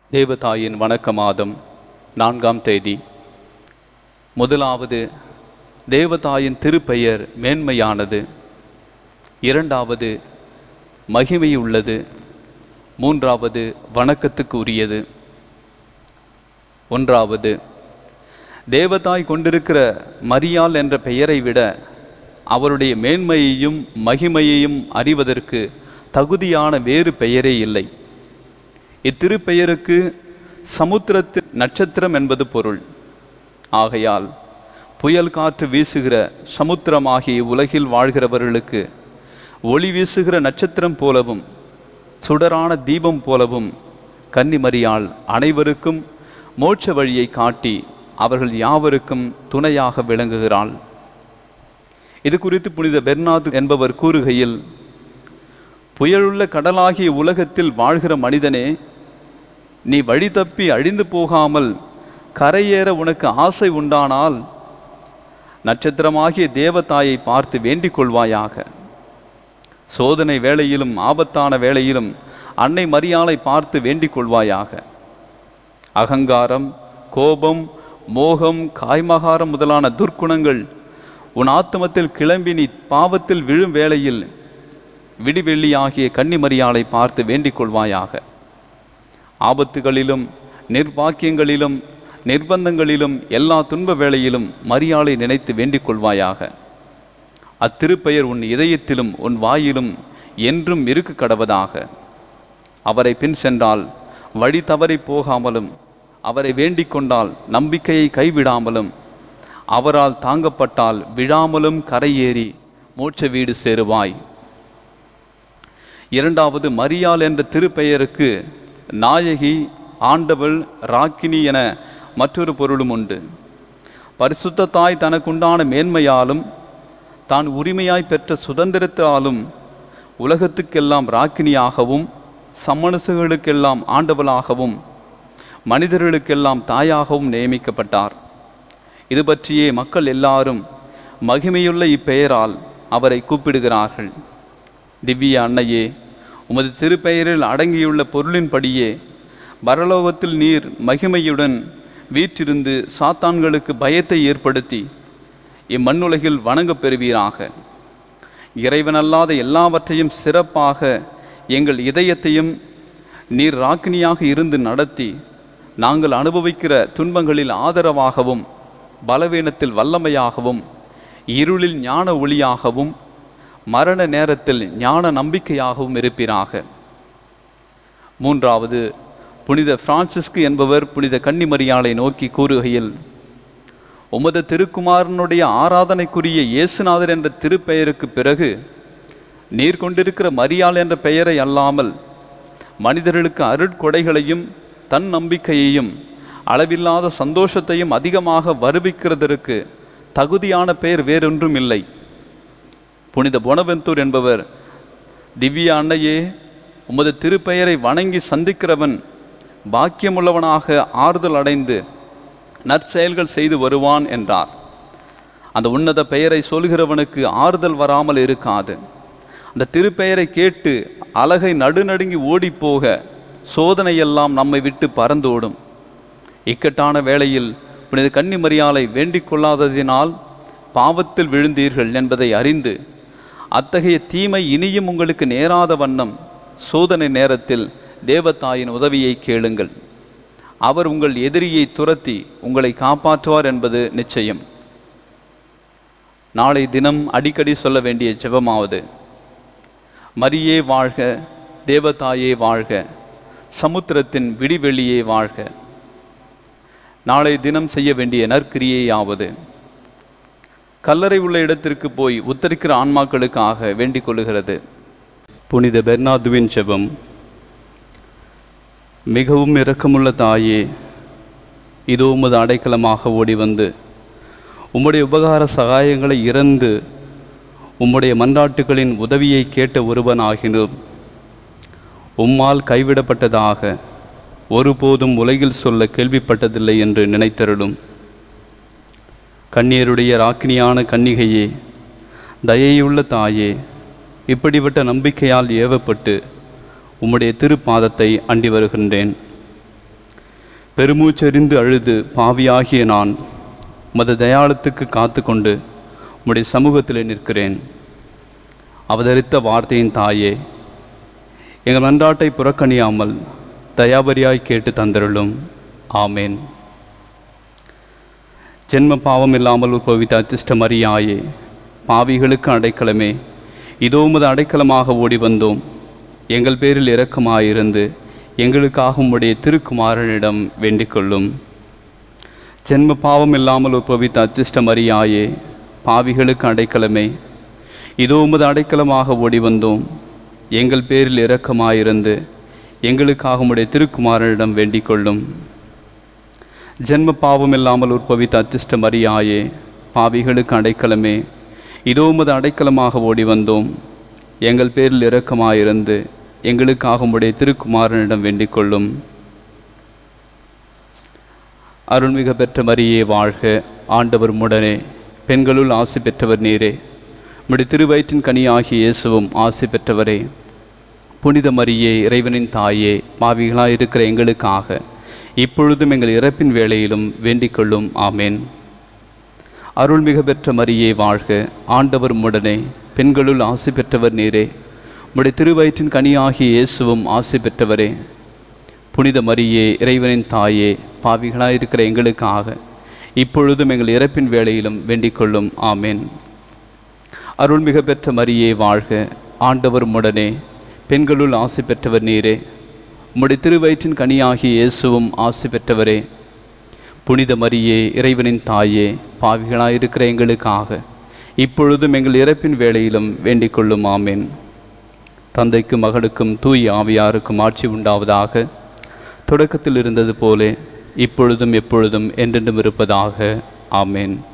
தேவதாயின் வணக்க மாதம் நான்காம் தேதி முதலாவது தேவதாயின் திருப்பெயர் மேன்மையானது இரண்டாவது மகிமையுள்ளது மூன்றாவது வணக்கத்துக்கு உரியது ஒன்றாவது தேவதாய் கொண்டிருக்கிற மரியாள் என்ற பெயரை விட அவருடைய மேன்மையையும் மகிமையையும் அறிவதற்கு தகுதியான வேறு பெயரே இல்லை இத்திருப்பெயருக்கு சமுத்திரத்து நட்சத்திரம் என்பது பொருள் ஆகையால் புயல் காற்று வீசுகிற சமுத்திரமாகிய உலகில் வாழ்கிறவர்களுக்கு ஒளி வீசுகிற நட்சத்திரம் போலவும் சுடரான தீபம் போலவும் கன்னிமரியாள் அனைவருக்கும் மோட்ச வழியை காட்டி அவர்கள் யாவருக்கும் துணையாக விளங்குகிறாள் இது குறித்து புனித பெர்னாது என்பவர் கூறுகையில் புயலுள்ள கடலாகிய உலகத்தில் வாழ்கிற மனிதனே நீ வழி தப்பி அழிந்து போகாமல் கரையேற உனக்கு ஆசை உண்டானால் நட்சத்திரமாகிய தேவதாயை பார்த்து வேண்டிக் கொள்வாயாக சோதனை வேளையிலும் ஆபத்தான வேளையிலும் அன்னை மரியாளை பார்த்து வேண்டிக் கொள்வாயாக அகங்காரம் கோபம் மோகம் காய்மகாரம் முதலான துர்க்குணங்கள் உன் ஆத்மத்தில் கிளம்பி நீ பாவத்தில் விழும் வேளையில் விடிவெள்ளி ஆகிய கன்னிமரியாளை பார்த்து வேண்டிக் கொள்வாயாக ஆபத்துகளிலும் நிர்வாக்கியங்களிலும் நிர்பந்தங்களிலும் எல்லா துன்ப வேளையிலும் மரியாளை நினைத்து வேண்டிக் கொள்வாயாக அத்திருப்பெயர் உன் இதயத்திலும் உன் வாயிலும் என்றும் இருக்க கடவதாக அவரை பின் சென்றால் வழி தவறி போகாமலும் அவரை வேண்டிக் கொண்டால் நம்பிக்கையை கைவிடாமலும் அவரால் தாங்கப்பட்டால் விழாமலும் கரையேறி மோட்ச வீடு சேருவாய் இரண்டாவது மரியாள் என்ற திருப்பெயருக்கு நாயகி ஆண்டவள் ராக்கினி என மற்றொரு பொருளும் உண்டு பரிசுத்த தாய் தனக்குண்டான மேன்மையாலும் தான் உரிமையாய் பெற்ற சுதந்திரத்தாலும் உலகத்துக்கெல்லாம் ராக்கினியாகவும் சம்மனசுகளுக்கெல்லாம் ஆண்டவளாகவும் மனிதர்களுக்கெல்லாம் தாயாகவும் நியமிக்கப்பட்டார் இது பற்றியே மக்கள் எல்லாரும் மகிமையுள்ள இப்பெயரால் அவரை கூப்பிடுகிறார்கள் திவ்ய அன்னையே உமது திருப்பெயரில் அடங்கியுள்ள பொருளின்படியே பரலோகத்தில் நீர் மகிமையுடன் வீற்றிருந்து சாத்தான்களுக்கு பயத்தை ஏற்படுத்தி இம்மண்ணுலகில் வணங்கப் பெறுவீராக இறைவனல்லாத எல்லாவற்றையும் சிறப்பாக எங்கள் இதயத்தையும் நீர் ராக்கினியாக இருந்து நடத்தி நாங்கள் அனுபவிக்கிற துன்பங்களில் ஆதரவாகவும் பலவீனத்தில் வல்லமையாகவும் இருளில் ஞான ஒளியாகவும் மரண நேரத்தில் ஞான நம்பிக்கையாகவும் இருப்பீராக மூன்றாவது புனித பிரான்சிஸ்கு என்பவர் புனித கன்னிமரியாளை நோக்கி கூறுகையில் உமது திருக்குமாரனுடைய ஆராதனைக்குரிய இயேசுநாதர் என்ற திருப்பெயருக்கு பிறகு நீர் கொண்டிருக்கிற மரியாள் என்ற பெயரை அல்லாமல் மனிதர்களுக்கு அருட்கொடைகளையும் தன் நம்பிக்கையையும் அளவில்லாத சந்தோஷத்தையும் அதிகமாக வருவிக்கிறதற்கு தகுதியான பெயர் வேறொன்றும் இல்லை புனித பொனவெந்தூர் என்பவர் திவ்ய அன்னையே உமது திருப்பெயரை வணங்கி சந்திக்கிறவன் பாக்கியமுள்ளவனாக ஆறுதல் அடைந்து நற்செயல்கள் செய்து வருவான் என்றார் அந்த உன்னத பெயரை சொல்கிறவனுக்கு ஆறுதல் வராமல் இருக்காது அந்த திருப்பெயரை கேட்டு அலகை நடுநடுங்கி ஓடிப்போக சோதனையெல்லாம் நம்மை விட்டு பறந்தோடும் இக்கட்டான வேளையில் புனித கன்னிமரியாலை வேண்டிக் கொள்ளாததினால் பாவத்தில் விழுந்தீர்கள் என்பதை அறிந்து அத்தகைய தீமை இனியும் உங்களுக்கு நேராத வண்ணம் சோதனை நேரத்தில் தேவதாயின் உதவியை கேளுங்கள் அவர் உங்கள் எதிரியை துரத்தி உங்களை காப்பாற்றுவார் என்பது நிச்சயம் நாளை தினம் அடிக்கடி சொல்ல வேண்டிய ஜெபமாவது மரியே வாழ்க தேவதாயே வாழ்க சமுத்திரத்தின் விடிவெளியே வாழ்க நாளை தினம் செய்ய வேண்டிய நற்கிரியையாவது கல்லறை உள்ள இடத்திற்கு போய் உத்தரிக்கிற ஆன்மாக்களுக்காக வேண்டிக் கொள்ளுகிறது புனித பெர்னாதுவின் ஜெபம் மிகவும் இரக்கமுள்ள தாயே இதோ உமது அடைக்கலமாக ஓடி வந்து உம்முடைய உபகார சகாயங்களை இறந்து உம்முடைய மன்றாட்டுகளின் உதவியை கேட்ட ஒருவனாகினோம் உம்மால் கைவிடப்பட்டதாக ஒருபோதும் உலகில் சொல்ல கேள்விப்பட்டதில்லை என்று நினைத்தருளும் கண்ணீருடைய ராக்கினியான கன்னிகையே தயையுள்ள தாயே இப்படிப்பட்ட நம்பிக்கையால் ஏவப்பட்டு உம்முடைய திருப்பாதத்தை அண்டி வருகின்றேன் பெருமூச்செறிந்து அழுது பாவியாகிய நான் உமது தயாளத்துக்கு காத்து கொண்டு உம்முடைய சமூகத்தில் நிற்கிறேன் அவதரித்த வார்த்தையின் தாயே எங்கள் மன்றாட்டை புறக்கணியாமல் தயாபரியாய் கேட்டு தந்தருளும் ஆமேன் ஜென்ம பாவம் இல்லாமல் உற்பவித்த அச்சிஷ்ட மரியாயே பாவிகளுக்கு அடைக்கலமே இதோ உமது அடைக்கலமாக ஓடி வந்தோம் எங்கள் பேரில் இரக்கமாயிருந்து எங்களுக்காக உம்முடைய திருக்குமாரனிடம் வேண்டிக் கொள்ளும் ஜென்ம பாவம் இல்லாமல் உற்பவித்த அச்சிஷ்ட மரியாயே பாவிகளுக்கு அடைக்கலமே இதோ உமது அடைக்கலமாக ஓடி வந்தோம் எங்கள் பேரில் இரக்கமாயிருந்து எங்களுக்காக உம்முடைய திருக்குமாரனிடம் வேண்டிக் கொள்ளும் ஜென்ம பாவம் இல்லாமல் உற்பவித்த அச்சிஷ்ட மரியாயே பாவிகளுக்கு அடைக்கலமே இதோ உமது அடைக்கலமாக ஓடி வந்தோம் எங்கள் பேரில் இரக்கமாயிருந்து எங்களுக்காக உம்முடைய திருக்குமாரனிடம் வேண்டிக் கொள்ளும் அருள்மிக பெற்ற மரியே வாழ்க ஆண்டவர் முடனே பெண்களுள் ஆசி பெற்றவர் நீரே உம்முடைய திருவயிற்றின் கனியாகிய இயேசுவும் ஆசி பெற்றவரே புனித மரியே இறைவனின் தாயே பாவிகளாய் இருக்கிற எங்களுக்காக இப்பொழுதும் எங்கள் இறப்பின் வேளையிலும் வேண்டிக் கொள்ளும் ஆமேன் அருள்மிக பெற்ற மரியே வாழ்க ஆண்டவர் முடனே பெண்களுள் ஆசி பெற்றவர் நீரே உம்முடைய திருவயிற்றின் கனியாகிய இயேசுவும் ஆசி பெற்றவரே புனித மரியே இறைவனின் தாயே பாவிகளாய் இருக்கிற எங்களுக்காக இப்பொழுதும் எங்கள் இறப்பின் வேளையிலும் வேண்டிக் கொள்ளும் ஆமேன் அருள்மிக பெற்ற மரியே வாழ்க ஆண்டவர் முடனே பெண்களுள் ஆசி பெற்றவர் நீரே உம்முடைய திருவயிற்றின் கனியாகிய இயேசுவும் ஆசி பெற்றவரே புனித மரியே இறைவனின் தாயே பாவிகளாயிருக்கிற எங்களுக்காக இப்பொழுதும் எங்கள் இறப்பின் வேளையிலும் வேண்டிக் கொள்ளும் ஆமேன் தந்தைக்கும் மகளுக்கும் தூய் ஆவியாருக்கும் ஆட்சி உண்டாவதாக தொடக்கத்தில் இருந்தது போலே இப்பொழுதும் எப்பொழுதும் என்றென்றும் இருப்பதாக ஆமேன்